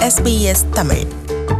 SBS Tamil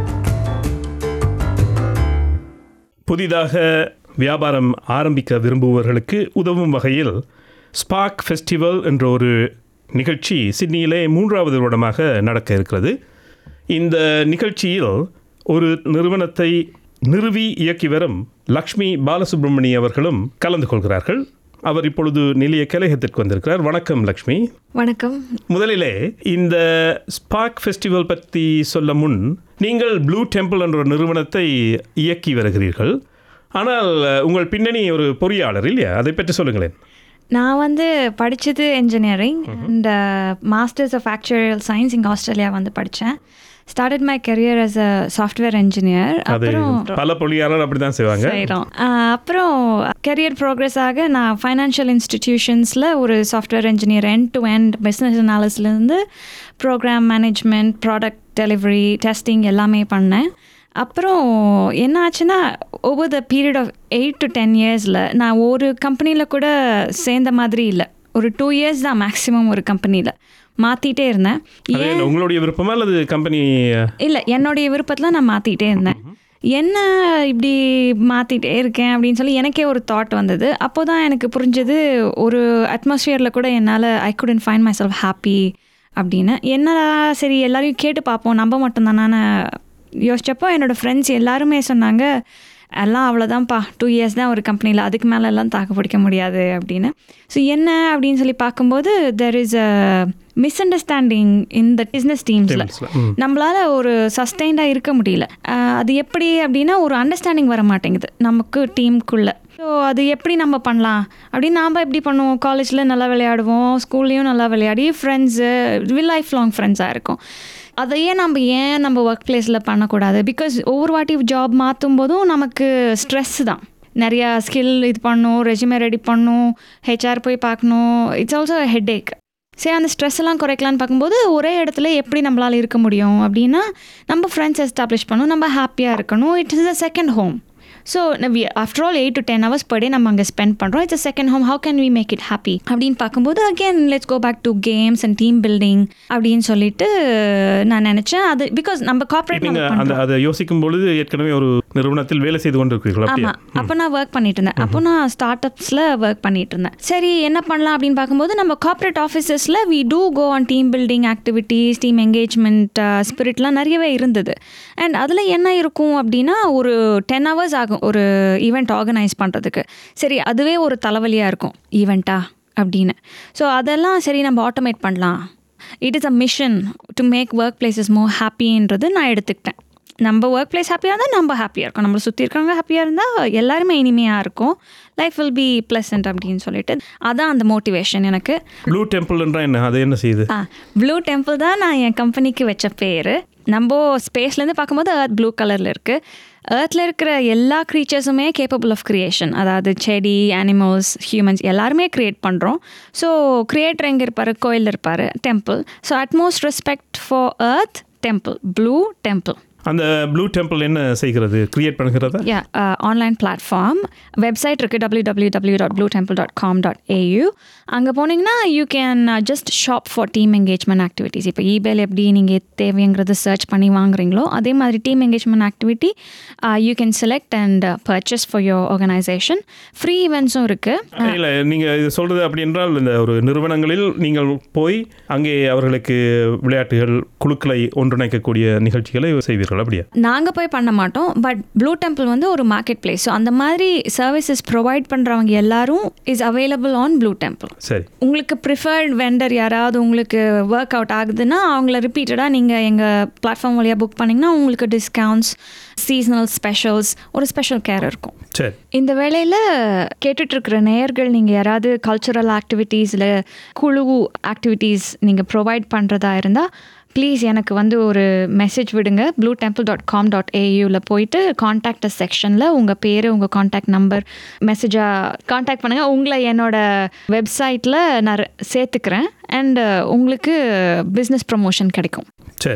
புதிதாக வியாபாரம் ஆரம்பிக்க விரும்புபவர்களுக்கு உதவும் வகையில் ஸ்பார்க் ஃபெஸ்டிவல் என்ற ஒரு நிகழ்ச்சி சிட்னியிலே மூன்றாவது வருடமாக நடக்க இருக்கிறது இந்த நிகழ்ச்சியில் ஒரு நிறுவனத்தை நிறுவி இயக்கி வரும் லக்ஷ்மி பாலசுப்ரமணி அவர்களும் கலந்து கொள்கிறார்கள் அவர் இப்பொழுது நிலைய கலையகத்திற்கு வந்திருக்கிறார் வணக்கம் லக்ஷ்மி வணக்கம் முதலிலே இந்த ஸ்பார்க் ஃபெஸ்டிவல் பற்றி சொல்ல முன் நீங்கள் ப்ளூ டெம்பிள் என்ற ஒரு நிறுவனத்தை இயக்கி வருகிறீர்கள் ஆனால் உங்கள் பின்னணி ஒரு பொறியாளர் இல்லையா அதை பற்றி சொல்லுங்களேன் நான் வந்து படித்தது engineering and masters of actual science இங்கே ஆஸ்திரேலியா வந்து படித்தேன் started my career as a software engineer அது அப்புறம் பல பொறியாளர் அப்படி தான் செய்வாங்க செய்கிறோம் அப்புறம் கரியர் ப்ரோக்ரஸ் ஆக நான் ஃபைனான்ஷியல் இன்ஸ்டிடியூஷன்ஸில் ஒரு software engineer end to end business அனாலிஸ்லேருந்து program management product delivery testing எல்லாமே பண்ணேன் அப்புறம் என்ன ஆச்சுன்னா over the period of eight to ten இயர்ஸில் நான் ஒரு கம்பெனியில் கூட சேர்ந்த மாதிரி இல்லை ஒரு டூ இயர்ஸ் தான் மேக்ஸிமம் ஒரு கம்பெனியில் மாற்றிட்டே இருந்தேன் அது என்ன, உங்களுடைய விருப்பமா அல்லது கம்பெனி இல்லை என்னுடைய விருப்பத்தில் நான் மாற்றிட்டே இருந்தேன் என்ன இப்படி மாற்றிட்டே இருக்கேன் அப்படின்னு சொல்லி எனக்கே ஒரு தாட் வந்தது அப்போ தான் எனக்கு புரிஞ்சது ஒரு அட்மாஸ்ஃபியரில் கூட என்னால் I couldn't find myself happy அப்படின்னு என்னடா சரி எல்லாரையும் கேட்டு பார்ப்போம் நம்ம மட்டும்தானே யோசிச்சப்போ என்னோடய ஃப்ரெண்ட்ஸ் எல்லாருமே சொன்னாங்க எல்லாம் அவ்வளோதான்ப்பா டூ இயர்ஸ் தான் ஒரு கம்பெனியில் அதுக்கு மேலே எல்லாம் தாக்கு பிடிக்க முடியாது அப்படின்னு ஸோ என்ன அப்படின்னு சொல்லி பார்க்கும்போது there is a misunderstanding in the business டீம்ஸில் ம். நம்மளால ஒரு சஸ்டைண்டாக இருக்க முடியல அஹ் அது எப்படி அப்படின்னா ஒரு அண்டர்ஸ்டாண்டிங் வர மாட்டேங்குது நமக்கு டீமுக்குள்ள ஸோ அது எப்படி நம்ம பண்ணலாம் அப்படின்னு நாம் எப்படி பண்ணுவோம் காலேஜில் நல்லா விளையாடுவோம் ஸ்கூல்லையும் நல்லா விளையாடி ஃப்ரெண்ட்ஸு லைஃப் லாங் ஃப்ரெண்ட்ஸாக இருக்கும் அதையே நம்ம ஏன் நம்ம ஒர்க் பிளேஸில் பண்ணக்கூடாது பிகாஸ் ஒவ்வொரு வாட்டி ஜாப் மாற்றும் போதும் நமக்கு ஸ்ட்ரெஸ் தான் நிறையா ஸ்கில் இது பண்ணும் ரெஜியூமே ரெடி பண்ணும் ஹெச்ஆர் போய் பார்க்கணும் இட்ஸ் ஆல்சோ ஹெட் ஏக் சரி அந்த ஸ்ட்ரெஸ் எல்லாம் குறைக்கலான்னு பார்க்கும்போது ஒரே இடத்துல எப்படி நம்மளால் இருக்க முடியும் அப்படின்னா நம்ம ஃப்ரெண்ட்ஸ் எஸ்டாப்ளிஷ் பண்ணணும் நம்ம ஹாப்பியாக இருக்கணும் it is a second home so after all eight to ten hours per day நம்ம அங்கே ஸ்பெண்ட் பண்ணுறோம் it's second home how can we make it happy அப்படின்னு பார்க்கும்போது again let's go back to games and team building அப்படின்னு சொல்லிட்டு நான் நினச்சேன் அது பிகாஸ் நம்ம கார்பரேட் நீங்க நம்ம அந்த அதை யோசிக்கும் பொழுது ஏற்கனவே ஒரு நிறுவனத்தில் வேலை செய்து கொண்டிருக்கிறீர்கள் அப்படியா ஆமாம் அப்போ நான் ஒர்க் பண்ணிட்டு இருந்தேன் அப்போ நான் ஸ்டார்ட் அப்ஸில் ஒர்க் பண்ணிட்டு இருந்தேன் சரி என்ன பண்ணலாம் அப்படின்னு பார்க்கும்போது நம்ம கார்ப்பரேட் ஆஃபீஸஸில் we do go on team building activities team engagement ஸ்பிரிட்லாம் நிறையவே இருந்தது அண்ட் அதில் என்ன இருக்கும் அப்படின்னா ஒரு டென் ஹவர்ஸ் ஆகும் ஒரு ஈவெண்ட் ஆர்கனைஸ் பண்ணுறதுக்கு சரி அதுவே ஒரு தலைவலியாக இருக்கும் ஈவெண்ட்டா அப்படின்னு ஸோ அதெல்லாம் சரி நம்ம ஆட்டோமேட் பண்ணலாம் it is a mission to make workplaces more ஹாப்பின்றது நான் எடுத்துக்கிட்டேன் நம்ம ஒர்க் பிளேஸ் ஹாப்பியாக இருந்தால் நம்ம ஹாப்பியாக இருக்கோம் நம்மளை சுற்றி இருக்கிறவங்க ஹாப்பியாக இருந்தால் எல்லாருமே இனிமையாக இருக்கும் லைஃப் வில் பி ப்ளசன்ட் அப்படின்னு சொல்லிட்டு அதான் அந்த மோட்டிவேஷன் எனக்கு ப்ளூ டெம்பிள் என்றால் என்ன அது என்ன செய்யுது ஆ ப்ளூ டெம்பிள் தான் நான் என் கம்பெனிக்கு வச்ச பேர் நம்ம ஸ்பேஸ்லேருந்து பார்க்கும்போது earth ப்ளூ கலரில் இருக்குது ஏர்த்தில் இருக்கிற எல்லா க்ரீச்சர்ஸுமே கேப்பபிள் ஆஃப் கிரியேஷன் அதாவது செடி அனிமல்ஸ் ஹியூமன்ஸ் எல்லாருமே க்ரியேட் பண்ணுறோம் ஸோ கிரியேட்டர் எங்கே இருப்பார் கோயில் இருப்பார் temple so utmost respect for earth temple Blue Temple அந்த ப்ளூ டெம்பிள் என்ன செய்கிறது கிரியேட் பண்ணுகிறதா யா ஆன்லைன் பிளாட்ஃபார்ம் வெப்சைட் இருக்குது W W W dot Blue Temple dot com dot AU அங்கே போனீங்கன்னா you can just shop for team engagement activities இப்போ இபேல் எப்படி நீங்கள் தேவைங்கிறது சர்ச் பண்ணி வாங்குறீங்களோ அதே மாதிரி team engagement activity you can select and purchase for your organisation free ஈவெண்ட்ஸும் இருக்குது இல்லை நீங்கள் இது சொல்கிறது அப்படி என்றால் இந்த ஒரு நிறுவனங்களில் நீங்கள் போய் அங்கே அவர்களுக்கு விளையாட்டுகள் குழுக்களை ஒன்றிணைக்கக்கூடிய நிகழ்ச்சிகளை செய்வீர்கள் அப்படியா நாங்கள் போய் பண்ண மாட்டோம் பட் ப்ளூ டெம்பிள் வந்து ஒரு மார்க்கெட் பிளேஸ் ஸோ அந்த மாதிரி சர்வீசஸ் ப்ரொவைட் பண்ணுறவங்க எல்லாரும் is available on Blue Temple சரி உங்களுக்கு ப்ரிஃபர்ட் வெண்டர் யாராவது உங்களுக்கு ஒர்க் அவுட் ஆகுதுன்னா அவங்கள ரிப்பீட்டடாக நீங்கள் எங்கள் பிளாட்ஃபார்ம் வழியாக புக் பண்ணிங்கன்னா உங்களுக்கு டிஸ்கவுண்ட்ஸ் சீசனல் ஸ்பெஷல்ஸ் ஒரு ஸ்பெஷல் கேர் இருக்கும் சரி இந்த வேளையில் கேட்டுட்ருக்கிற நேயர்கள் நீங்கள் யாராவது கல்ச்சுரல் ஆக்டிவிட்டீஸில் குழு ஆக்டிவிட்டீஸ் நீங்கள் ப்ரொவைட் பண்ணுறதா இருந்தால் ப்ளீஸ் எனக்கு வந்து ஒரு மெசேஜ் விடுங்க Blue Temple dot com dot ஏயூவில் போயிட்டு காண்டாக்ட் செக்ஷனில் உங்கள் பேர் உங்கள் காண்டாக்ட் நம்பர் மெசேஜாக காண்டாக்ட் பண்ணுங்கள் உங்களை என்னோட வெப்சைட்டில் நான் சேர்த்துக்கிறேன் அண்ட் உங்களுக்கு பிஸ்னஸ் ப்ரமோஷன் கிடைக்கும் சரி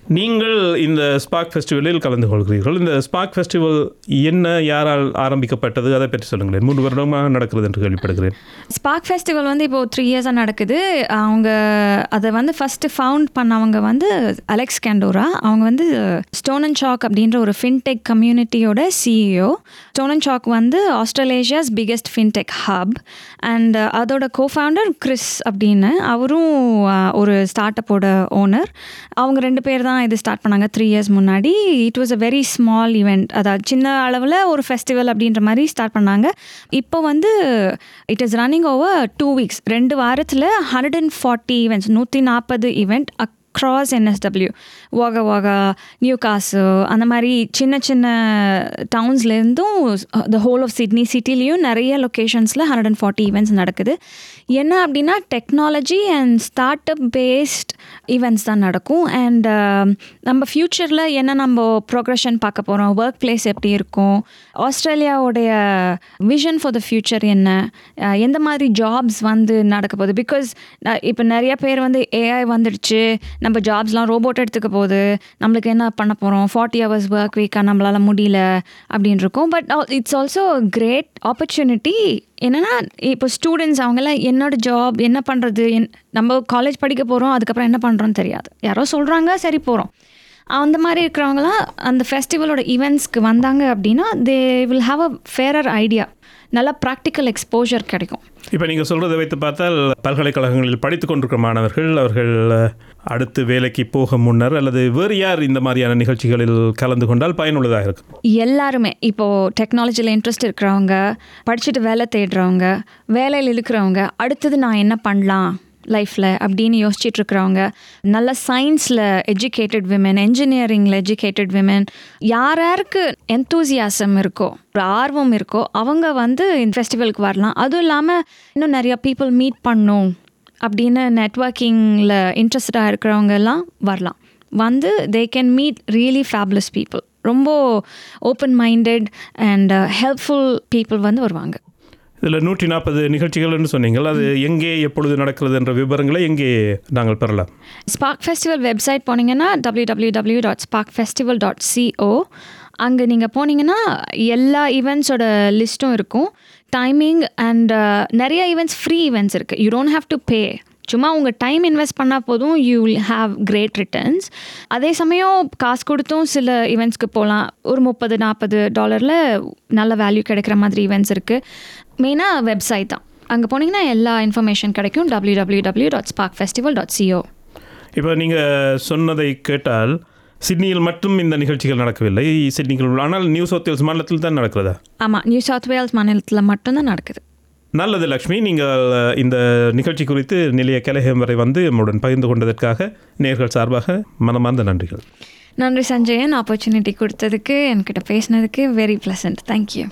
நீங்கள் இந்த ஸ்பார்க் ஃபெஸ்டிவலில் கலந்து கொள்கிறீர்கள் இந்த ஸ்பார்க் ஃபெஸ்டிவல் என்ன யாரால் ஆரம்பிக்கப்பட்டது அதை பற்றி சொல்லுங்களேன் மூன்று வருடமாக நடக்கிறது என்று கேள்விப்படுகிறேன் ஸ்பார்க் ஃபெஸ்டிவல் வந்து இப்போ த்ரீ இயர்ஸாக நடக்குது அவங்க அதை வந்து ஃபஸ்ட்டு ஃபவுண்ட் பண்ணவங்க வந்து அலெக்ஸ் கேண்டோரா அவங்க வந்து ஸ்டோன் அண்ட் சாக் அப்படின்ற ஒரு ஃபின்டெக் கம்யூனிட்டியோட சிஇஓ ஸ்டோன் அண்ட் சாக் வந்து Australasia's biggest fintech hub and அதோட கோஃபவுண்டர் கிறிஸ் அப்படின்னு அவரும் அஹ், ஒரு ஸ்டார்ட் அப்போட ஓனர் அவங்க ரெண்டு பேர் தான் இது ஸ்டார்ட் பண்ணாங்க த்ரீ இயர்ஸ் முன்னாடி it was a very small event அதாவது சின்ன அளவில் ஒரு ஃபெஸ்டிவல் அப்படின்ற மாதிரி ஸ்டார்ட் பண்ணாங்க இப்போ வந்து it is running over two weeks ரெண்டு வாரத்தில் ஹண்ட்ரட் அண்ட் ஃபார்ட்டி ஈவெண்ட்ஸ் நூற்றி நாற்பது ஈவெண்ட் அக்ராஸ் என்எஸ்டபிள்யூ வாக வாகா நியூ காசு அந்த மாதிரி சின்ன சின்ன டவுன்ஸ்லேருந்தும் த ஹோல் ஆஃப் சிட்னி சிட்டிலையும் நிறைய லொக்கேஷன்ஸில் ஹண்ட்ரட் அண்ட் ஃபார்ட்டி ஈவெண்ட்ஸ் நடக்குது என்ன அப்படின்னா technology and start up based events தான் நடக்கும் அண்ட் நம்ம ஃப்யூச்சரில் என்ன நம்ம ப்ரோக்ரஷன் பார்க்க போகிறோம் ஒர்க் பிளேஸ் எப்படி இருக்கும் ஆஸ்திரேலியாவுடைய விஷன் ஃபார் த ஃப்யூச்சர் என்ன அஹ் எந்த மாதிரி ஜாப்ஸ் வந்து நடக்க போகுது பிகாஸ் இப்போ நிறைய பேர் வந்து ஏஐ வந்துடுச்சு நம்ம ஜாப்ஸ்லாம் ரோபோட் எடுத்துக்க போகுது நம்மளுக்கு என்ன பண்ண போகிறோம் ஃபார்ட்டி ஹவர்ஸ் ஒர்க் வீக்காக நம்மளால் முடியல அப்படின்னு இருக்கும் but it's also great opportunity என்னென்னா இப்போ ஸ்டூடெண்ட்ஸ் அவங்கெல்லாம் என்னோட ஜாப் என்ன பண்ணுறது என் நம்ம காலேஜ் படிக்க போகிறோம் அதுக்கப்புறம் என்ன பண்ணுறோன்னு தெரியாது யாரோ சொல்கிறாங்க சரி போகிறோம் அந்த மாதிரி இருக்கிறவங்களாம் அந்த ஃபெஸ்டிவலோட ஈவெண்ட்ஸ்க்கு வந்தாங்க அப்படின்னா they will have a fairer idea நல்லா ப்ராக்டிக்கல் எக்ஸ்போஜர் கிடைக்கும் இப்போ நீங்கள் சொல்கிறத வைத்து பார்த்தால் பல்கலைக்கழகங்களில் படித்து கொண்டிருக்கிற மாணவர்கள் அவர்கள் அஹ், அடுத்து வேலைக்கு போக முன்னர் அல்லது வேறு யார் இந்த மாதிரியான நிகழ்ச்சிகளில் கலந்து கொண்டால் பயனுள்ளதாக இருக்கும் எல்லாருமே இப்போது டெக்னாலஜியில் இன்ட்ரெஸ்ட் இருக்கிறவங்க படிச்சுட்டு வேலை தேடுறவங்க வேலையில் இருக்கிறவங்க அடுத்தது நான் என்ன பண்ணலாம் லைஃப்பில் அப்படின்னு யோசிச்சுட்டு இருக்கிறவங்க நல்ல சயின்ஸில் எஜுகேட்டட் விமன் என்ஜினியரிங்கில் எஜுகேட்டட் விமன் யார் யாருக்கு எந்தூசியாசம் இருக்கோ ஒரு ஆர்வம் இருக்கோ அவங்க வந்து இந்த ஃபெஸ்டிவலுக்கு வரலாம் அதுவும் இல்லாமல் இன்னும் நிறையா பீப்புள் மீட் பண்ணும் அப்படின்னு நெட்ஒர்க்கிங்கில் இன்ட்ரெஸ்டடாக இருக்கிறவங்க எல்லாம் வரலாம் வந்து they can meet really fabulous people ரொம்ப open minded and helpful people வந்து வருவாங்க இதில் நூற்றி நாற்பது நிகழ்ச்சிகள் என்று சொன்னீங்கள் அது எங்கே எப்பொழுது நடக்கிறது என்ற விவரங்களை எங்கே நாங்கள் பெறலாம் ஸ்பார்க் ஃபெஸ்டிவல் வெப்சைட் போனீங்கன்னா W W W dot Spark Festival dot CO அங்கே நீங்கள் போனீங்கன்னா எல்லா ஈவெண்ட்ஸோட லிஸ்ட்டும் இருக்கும் டைமிங் அண்ட் நிறைய ஈவெண்ட்ஸ் ஃப்ரீ ஈவெண்ட்ஸ் இருக்குது you don't have to pay சும்மா உங்கள் டைம் இன்வெஸ்ட் பண்ணால் போதும் you will have great returns அதே சமயம் காசு கொடுத்தும் சில ஈவெண்ட்ஸ்க்கு போகலாம் ஒரு முப்பது நாற்பது டாலரில் நல்ல வேல்யூ கிடைக்கிற மாதிரி ஈவெண்ட்ஸ் இருக்குது மெயினாக வெப்சைட் தான் அங்கே போனீங்கன்னா எல்லா இன்ஃபர்மேஷன் கிடைக்கும் W W W dot Spark Festival dot CO இப்போ நீங்கள் சொன்னதை கேட்டால் சிட்னியில் மட்டும் இந்த நிகழ்ச்சிகள் நடக்கவில்லை சிட்னிக்குள் ஆனால் நியூ சவுத் வேல்ஸ் மாநிலத்தில் தான் நடக்கிறதா ஆமாம் நியூ சவுத் வேல்ஸ் மாநிலத்தில் மட்டும்தான் நடக்குது நல்லது லக்ஷ்மி நீங்கள் இந்த நிகழ்ச்சி குறித்து நிலைய கலகம் வரை வந்து நம்முடன் பகிர்ந்து கொண்டதற்காக நேர்கள் சார்பாக மனமார்ந்த நன்றிகள் நன்றி சஞ்சயன் ஆப்பர்ச்சுனிட்டி கொடுத்ததுக்கு என்கிட்ட பேசினதுக்கு வெரி ப்ளசன்ட் தேங்க்யூ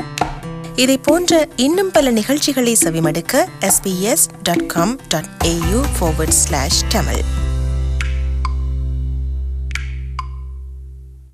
இதை போன்ற இன்னும் பல நிகழ்ச்சிகளை செவிமடுக்க sbs.com.au forward slash tamil